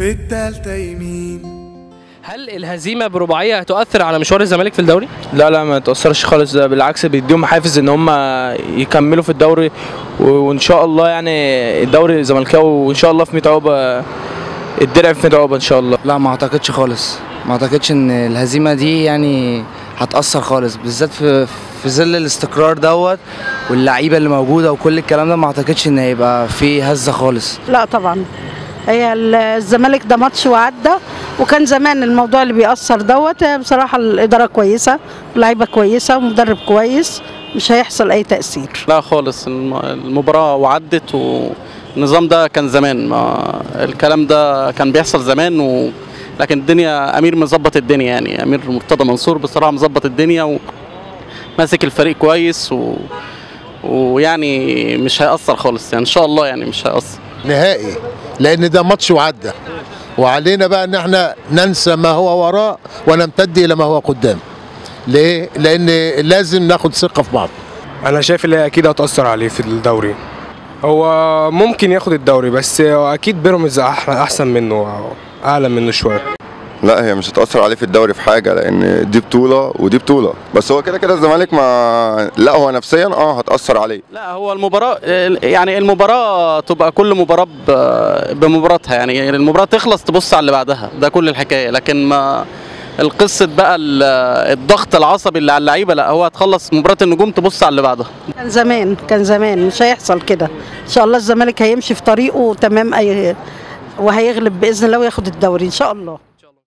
في التالتة يمين هل الهزيمه برباعيه هتؤثر على مشوار الزمالك في الدوري؟ لا لا ما تأثرش خالص ده بالعكس بيديهم حافز ان هم يكملوا في الدوري و- وان شاء الله يعني الدوري الزملكاوي وان شاء الله في 100 عقبه الدرع في 100 عقبه ان شاء الله لا ما اعتقدش خالص ما اعتقدش ان الهزيمه دي يعني هتاثر خالص بالذات في في ظل الاستقرار دوت واللعيبه اللي موجوده وكل الكلام ده ما اعتقدش ان هيبقى في هزه خالص لا طبعا هي ال- الزمالك ده ماتش وعدى وكان زمان الموضوع اللي بيأثر دوت هي بصراحة الإدارة كويسة لعيبة كويسة ومدرب كويس مش هيحصل أي تأثير لا خالص الم- المباراة وعدت والنظام ده كان زمان ما الكلام ده كان بيحصل زمان و لكن الدنيا امير مظبط الدنيا يعني امير مرتضى منصور بصراحه مظبط الدنيا وماسك الفريق كويس و... ويعني مش هيأثر خالص يعني ان شاء الله يعني مش هيأثر نهائي لان ده ماتش وعدى وعلينا بقى ان احنا ننسى ما هو وراء ونمتد الى ما هو قدام ليه لان لازم ناخد ثقه في بعض انا شايف اللي هي اكيد هتاثر عليه في الدوري هو ممكن ياخد الدوري بس هو اكيد بيراميدز أح- احسن منه اعلى منه شويه لا هي مش هتأثر عليه في الدوري في حاجة لأن دي بطولة ودي بطولة بس هو كده كده الزمالك ما لا هو نفسيا اه هتأثر عليه لا هو المباراة يعني المباراة تبقى كل مباراة ب- بمباراتها يعني المباراة تخلص تبص على اللي بعدها ده كل الحكاية لكن ما القصة بقى ال- الضغط العصبي اللي على اللعيبة لا هو هتخلص مباراة النجوم تبص على اللي بعدها كان زمان كان زمان مش هيحصل كده إن شاء الله الزمالك هيمشي في طريقه تمام أي وهيغلب بإذن الله وياخد الدوري إن شاء الله